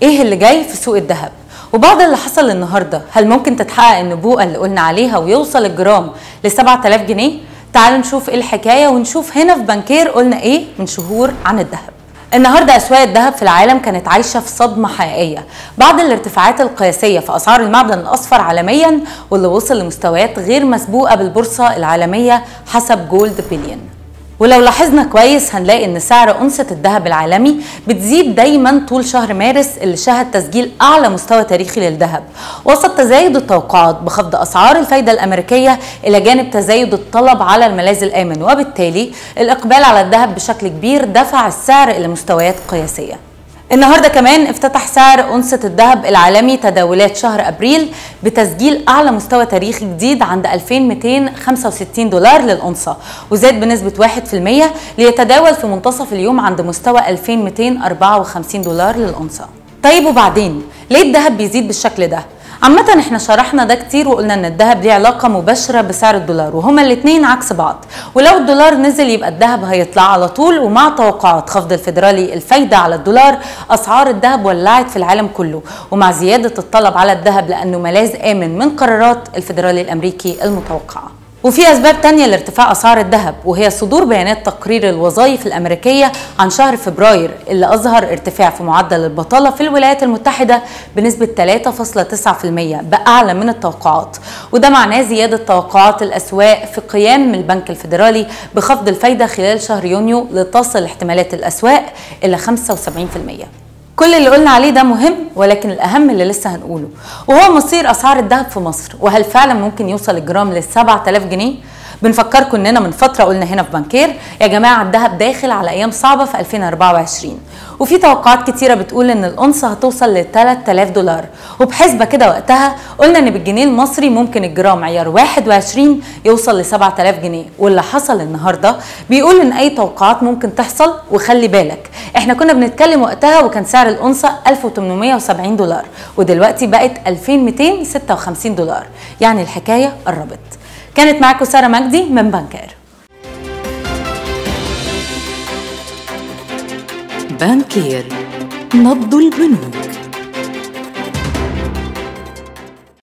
ايه اللي جاي في سوق الذهب وبعد اللي حصل النهارده هل ممكن تتحقق النبوءه اللي قلنا عليها ويوصل الجرام ل 7000 جنيه تعالوا نشوف ايه الحكايه ونشوف هنا في بنكير قلنا ايه من شهور عن الذهب النهارده اسواق الذهب في العالم كانت عايشه في صدمه حقيقيه بعد الارتفاعات القياسيه في اسعار المعدن الاصفر عالميا واللي وصل لمستويات غير مسبوقه بالبورصه العالميه حسب جولد بليون ولو لاحظنا كويس هنلاقي ان سعر أنصة الذهب العالمي بتزيد دايما طول شهر مارس اللي شهد تسجيل اعلى مستوى تاريخي للذهب وسط تزايد التوقعات بخفض اسعار الفايدة الامريكية الى جانب تزايد الطلب على الملاذ الامن وبالتالي الاقبال على الذهب بشكل كبير دفع السعر الى مستويات قياسية النهارده كمان افتتح سعر أنصة الذهب العالمي تداولات شهر أبريل بتسجيل أعلى مستوى تاريخي جديد عند 2265 دولار للأنصة وزاد بنسبة 1% ليتداول في منتصف اليوم عند مستوى 2254 دولار للأنصة طيب وبعدين ليه الذهب بيزيد بالشكل ده؟ عامة احنا شرحنا ده كتير وقلنا ان الذهب ليه علاقة مباشرة بسعر الدولار وهما الاتنين عكس بعض ولو الدولار نزل يبقى الذهب هيطلع على طول ومع توقعات خفض الفيدرالي الفايدة على الدولار اسعار الذهب ولعت في العالم كله ومع زيادة الطلب على الذهب لانه ملاذ امن من قرارات الفيدرالي الامريكي المتوقعة وفي اسباب تانية لارتفاع اسعار الذهب وهي صدور بيانات تقرير الوظائف الامريكيه عن شهر فبراير اللي اظهر ارتفاع في معدل البطاله في الولايات المتحده بنسبه 3.9% باعلى من التوقعات وده معناه زياده توقعات الاسواق في قيام البنك الفيدرالي بخفض الفايده خلال شهر يونيو لتصل احتمالات الاسواق الى 75% كل اللي قلنا عليه ده مهم ولكن الاهم اللي لسه هنقوله وهو مصير اسعار الذهب في مصر وهل فعلا ممكن يوصل الجرام لل 7000 جنيه بنفكركم اننا من فتره قلنا هنا في بنكير يا جماعه الذهب داخل على ايام صعبه في 2024 وفي توقعات كتيره بتقول ان الأنصة هتوصل ل 3000 دولار وبحسبه كده وقتها قلنا ان بالجنيه المصري ممكن الجرام عيار 21 يوصل ل 7000 جنيه واللي حصل النهارده بيقول ان اي توقعات ممكن تحصل وخلي بالك احنا كنا بنتكلم وقتها وكان سعر الأنصة 1870 دولار ودلوقتي بقت 2256 دولار يعني الحكايه قربت كانت معاكم ساره مجدي من بنكير بانكير نبض البنوك